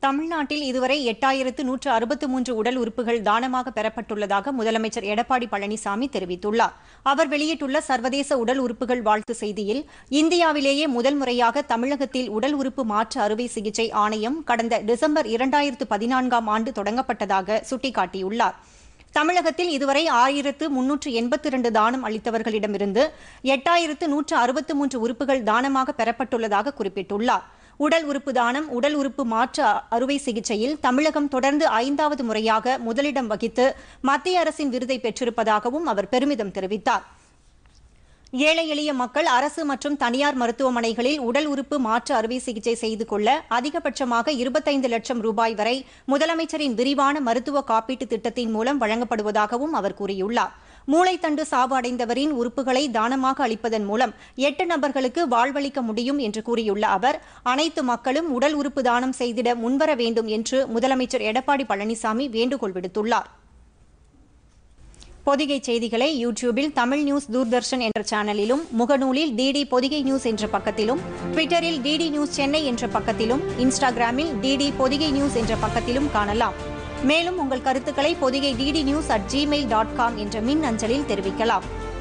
தமிழ்நாட்டில் இதுவரை எட்டாயிரத்து நூற்று அறுபத்து மூன்று உடல் உறுப்புகள் தானமாக பெறப்பட்டுள்ளதாக முதலமைச்சர் எடப்பாடி பழனிசாமி தெரிவித்துள்ளார் அவர் வெளியிட்டுள்ள சர்வதேச உடல் உறுப்புகள் வாழ்த்து செய்தியில் இந்தியாவிலேயே முதல் முறையாக தமிழகத்தில் உடல் உறுப்பு மாற்று அறுவை சிகிச்சை ஆணையம் கடந்த டிசம்பர் இரண்டாயிரத்து பதினான்காம் ஆண்டு தொடங்கப்பட்டதாக சுட்டிக்காட்டியுள்ளார் தமிழகத்தில் இதுவரை ஆயிரத்து முன்னூற்று எண்பத்தி இரண்டு தானம் அளித்தவர்களிடமிருந்து எட்டாயிரத்து நூற்று அறுபத்து மூன்று உறுப்புகள் தானமாக பெறப்பட்டுள்ளதாக குறிப்பிட்டுள்ளார் உடல் உறுப்பு தானம் உடல் உறுப்பு மாற்று அறுவை சிகிச்சையில் தமிழகம் தொடர்ந்து ஐந்தாவது முறையாக முதலிடம் வகித்து மத்திய அரசின் விருதை பெற்றிருப்பதாகவும் அவர் பெருமிதம் தெரிவித்தார் ஏழை எளிய மக்கள் அரசு மற்றும் தனியார் மருத்துவமனைகளில் உடல் உறுப்பு மாற்று அறுவை சிகிச்சை செய்து கொள்ள அதிகபட்சமாக இருபத்தைந்து லட்சம் ரூபாய் வரை முதலமைச்சரின் விரிவான மருத்துவ காப்பீட்டு திட்டத்தின் மூலம் வழங்கப்படுவதாகவும் அவர் கூறியுள்ளார் மூளைத்தண்டு சாவு அடைந்தவரின் உறுப்புகளை தானமாக அளிப்பதன் மூலம் எட்டு நபர்களுக்கு வாழ்வளிக்க முடியும் என்று கூறியுள்ள அவர் அனைத்து மக்களும் உடல் உறுப்பு தானம் செய்திட முன்வர வேண்டும் என்று முதலமைச்சர் எடப்பாடி பழனிசாமி வேண்டுகோள் விடுத்துள்ளார் பொதிகை செய்திகளை யூடியூபில் தமிழ் நியூஸ் தூர்தர்ஷன் என்ற சேனலிலும் முகநூலில் டிடி பொதிகை நியூஸ் என்ற பக்கத்திலும் ட்விட்டரில் டிடி நியூஸ் சென்னை என்ற பக்கத்திலும் இன்ஸ்டாகிராமில் டிடி பொதிகை நியூஸ் என்ற பக்கத்திலும் காணலாம் மேலும் உங்கள் கருத்துக்களை Pothigai DD news at gmail dot com என்ற மின் அஞ்சலில் தெரிவிக்கலாம்